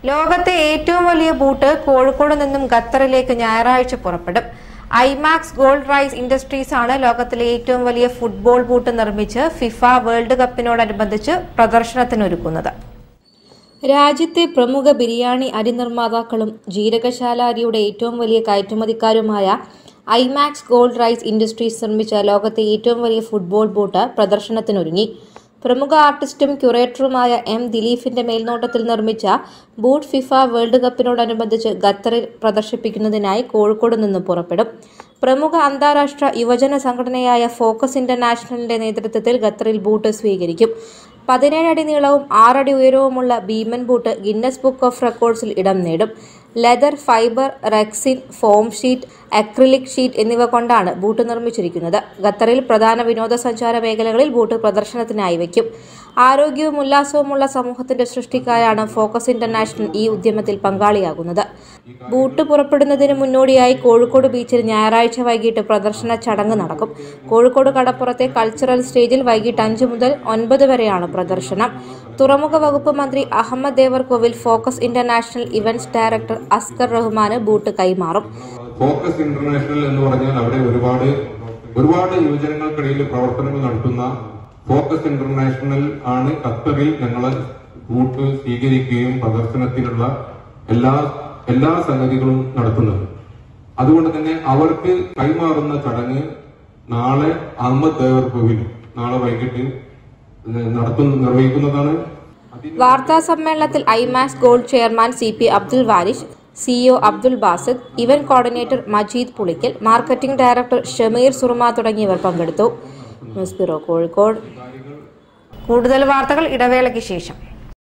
ലോകത്തെ ഏറ്റവും വലിയ ബൂട്ട് കോഴിക്കോട് നിന്നും ഖത്തറിലേക്ക് ഞായറാഴ്ച പുറപ്പെടും ഐമാക്സ് ഗോൾഡ് റൈസ് ഇൻഡസ്ട്രീസ് ആണ് ലോകത്തിലെ ഏറ്റവും വലിയ ഫുട്ബോൾ ബൂട്ട് നിർമ്മിച്ച് ഫിഫ വേൾഡ് കപ്പിനോടനുബന്ധിച്ച് പ്രദർശനത്തിനൊരുക്കുന്നത് രാജ്യത്തെ പ്രമുഖ ബിരിയാണി അരി നിർമ്മാതാക്കളും ജീരകശാല അരിയുടെ ഏറ്റവും വലിയ കയറ്റുമതിക്കാരുമായ ഐമാക്സ് ഗോൾഡ് റൈസ് ഇൻഡസ്ട്രീസ് നിർമ്മിച്ച ലോകത്തെ ഏറ്റവും വലിയ ഫുട്ബോൾ ബൂട്ട് പ്രദർശനത്തിനൊരുങ്ങി പ്രമുഖ ആർട്ടിസ്റ്റും ക്യൂറേറ്ററുമായ എം ദിലീപിന്റെ മേൽനോട്ടത്തിൽ നിർമ്മിച്ച ബൂട്ട് ഫിഫ വേൾഡ് കപ്പിനോടനുബന്ധിച്ച് ഖത്തറിൽ പ്രദർശിപ്പിക്കുന്നതിനായി കോഴിക്കോട് നിന്ന് പുറപ്പെടും പ്രമുഖ അന്താരാഷ്ട്ര യുവജന സംഘടനയായ ഫോക്കസ് ഇന്റർനാഷണലിന്റെ നേതൃത്വത്തിൽ ഖത്തറിൽ ബൂട്ട് സ്വീകരിക്കും പതിനേഴ് അടി നീളവും ആറടി ഉയരവുമുള്ള ഭീമൻ ബൂട്ട് ഗിന്നസ് ബുക്ക് ഓഫ് റെക്കോർഡ്സിൽ ഇടം നേടും leather fibre rexine foam sheet acrylic sheet എന്നിവ കൊണ്ടാണ് ബൂട്ട് നിർമ്മിച്ചിരിക്കുന്നത് ഖത്തറിൽ പ്രധാന വിനോദസഞ്ചാര മേഖലകളിൽ ബൂട്ട് പ്രദർശനത്തിനായി വയ്ക്കും ആരോഗ്യവും ഉല്ലാസവുമുള്ള സമൂഹത്തിന്റെ സൃഷ്ടിക്കായാണ് ഫോക്കസ് ഇന്റർനാഷണൽ ഈ ഉദ്യമത്തിൽ പങ്കാളിയാകുന്നത് ബൂട്ട് പുറപ്പെടുന്നതിന് മുന്നോടിയായി കോഴിക്കോട് ബീച്ചിൽ ഞായറാഴ്ച വൈകിട്ട് പ്രദർശന ചടങ്ങ് നടക്കും കോഴിക്കോട് കടപ്പുറത്തെ കൾച്ചറൽ സ്റ്റേജിൽ വൈകിട്ട് അഞ്ച് മുതൽ ഒൻപത് വരെയാണ് പ്രദർശനം തുറമുഖ വകുപ്പ് മന്ത്രി Ahammed Devarkovil focus international events director Askar റഹ്മാന് ബൂട്ട് കൈമാറും ഫോക്കസ് ഇന്റർനാഷണൽ എന്ന് പറഞ്ഞാൽ അവിടെ ഒരുപാട് ഒരുപാട് യുവജനങ്ങൾക്കിടയിൽ പ്രവർത്തനങ്ങൾ നടത്തുന്ന ഫോക്കസ് ഇന്റർനാഷണൽ ആണ് ഖത്തറിൽ ഞങ്ങളെ റൂട്ട് സ്വീകരിക്കുകയും പ്രദർശനത്തിനുള്ള എല്ലാ എല്ലാ സംഗതികളും നടത്തുന്നത് അതുകൊണ്ട് തന്നെ അവർക്ക് കൈമാറുന്ന ചടങ്ങ് നാളെ അഹമ്മദ് ദേവർ കോവിൽ നാളെ വൈകിട്ട് നടത്തുന്ന നിർവഹിക്കുന്നതാണ് അതിന് വാർത്താ സമ്മേളനത്തിൽ Imax gold chairman C P Abdul Waris CEO Abdul Basid event coordinator Majeed Pulikkal marketing director Shameer Surma തുടങ്ങിയവർ പങ്കെടുത്തു ന്യൂസ് ബ്യൂറോ കോഴിക്കോട് കൂടുതൽ വാർത്തകൾ ഇടവേളയ്ക്ക് ശേഷം